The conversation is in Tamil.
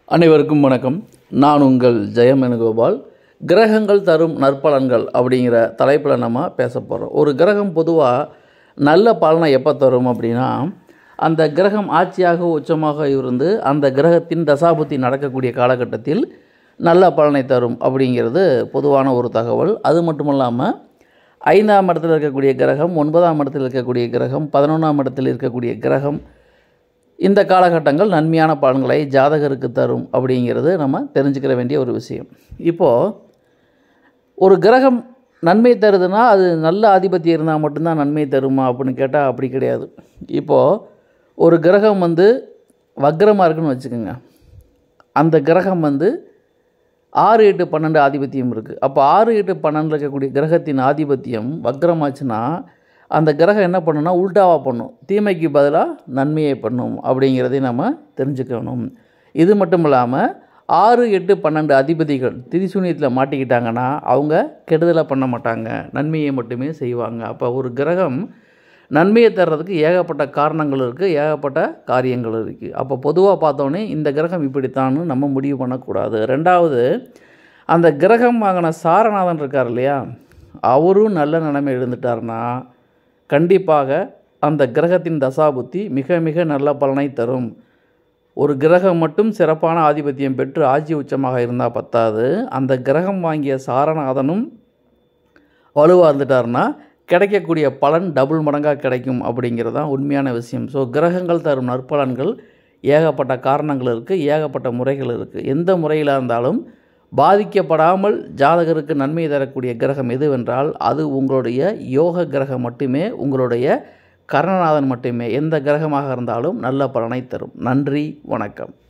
அனைவருக்கும் வணக்கம் நான் உங்கள் ஜெயம் வேணுகோபால் கிரகங்கள் தரும் நற்பலன்கள் அப்படிங்கிற தலைப்பில் நம்ம பேச போகிறோம் ஒரு கிரகம் பொதுவாக நல்ல பலனை எப்போ தரும் அப்படின்னா அந்த கிரகம் ஆட்சியாக உச்சமாக இருந்து அந்த கிரகத்தின் தசாபுத்தி நடக்கக்கூடிய காலகட்டத்தில் நல்ல பலனை தரும் அப்படிங்கிறது பொதுவான ஒரு தகவல் அது மட்டும் இல்லாமல் ஐந்தாம் இடத்தில் இருக்கக்கூடிய கிரகம் ஒன்பதாம் இடத்தில் இருக்கக்கூடிய கிரகம் பதினொன்றாம் இடத்தில் இருக்கக்கூடிய கிரகம் இந்த காலகட்டங்கள் நன்மையான பலன்களை ஜாதகருக்கு தரும் அப்படிங்கிறது நம்ம தெரிஞ்சுக்கிற வேண்டிய ஒரு விஷயம் இப்போது ஒரு கிரகம் நன்மை தருதுன்னா அது நல்ல ஆதிபத்தியம் இருந்தால் மட்டும்தான் நன்மை தருமா அப்படின்னு கேட்டால் அப்படி கிடையாது இப்போது ஒரு கிரகம் வந்து வக்ரமாக இருக்குன்னு வச்சுக்கோங்க அந்த கிரகம் வந்து ஆறு எட்டு பன்னெண்டு ஆதிபத்தியம் இருக்குது அப்போ ஆறு எட்டு பன்னெண்டில் இருக்கக்கூடிய கிரகத்தின் ஆதிபத்தியம் வக்ரமாச்சுன்னா அந்த கிரகம் என்ன பண்ணுன்னா உல்டாவாக பண்ணும் தீமைக்கு பதிலாக நன்மையை பண்ணும் அப்படிங்கிறதை நம்ம தெரிஞ்சுக்கணும் இது மட்டும் இல்லாமல் ஆறு எட்டு பன்னெண்டு அதிபதிகள் திரிசூனியத்தில் மாட்டிக்கிட்டாங்கன்னா அவங்க கெடுதலை பண்ண மாட்டாங்க நன்மையை மட்டுமே செய்வாங்க அப்போ ஒரு கிரகம் நன்மையை தர்றதுக்கு ஏகப்பட்ட காரணங்கள் இருக்குது ஏகப்பட்ட காரியங்கள் இருக்குது அப்போ பொதுவாக பார்த்தோன்னே இந்த கிரகம் இப்படித்தான்னு நம்ம முடிவு பண்ணக்கூடாது ரெண்டாவது அந்த கிரகம் வாங்கின சாரநாதன் இருக்கார் இல்லையா அவரும் நல்ல நிலைமை இருந்துட்டார்னா கண்டிப்பாக அந்த கிரகத்தின் தசாபுத்தி மிக மிக நல்ல பலனை தரும் ஒரு கிரகம் மட்டும் சிறப்பான ஆதிபத்தியம் பெற்று ஆட்சி உச்சமாக இருந்தால் பத்தாது அந்த கிரகம் வாங்கிய சாரநாதனும் வலுவாக இருந்துட்டார்னா கிடைக்கக்கூடிய பலன் டபுள் மடங்காக கிடைக்கும் அப்படிங்கிறது தான் உண்மையான விஷயம் ஸோ கிரகங்கள் தரும் நற்பலன்கள் ஏகப்பட்ட காரணங்கள் இருக்குது ஏகப்பட்ட முறைகள் இருக்குது எந்த முறையில் இருந்தாலும் பாதிக்கப்படாமல் ஜாதகருக்கு நன்மை தரக்கூடிய கிரகம் எதுவென்றால் அது உங்களுடைய யோக கிரகம் மட்டுமே உங்களுடைய கரணநாதன் மட்டுமே எந்த கிரகமாக இருந்தாலும் நல்ல பலனை தரும் நன்றி வணக்கம்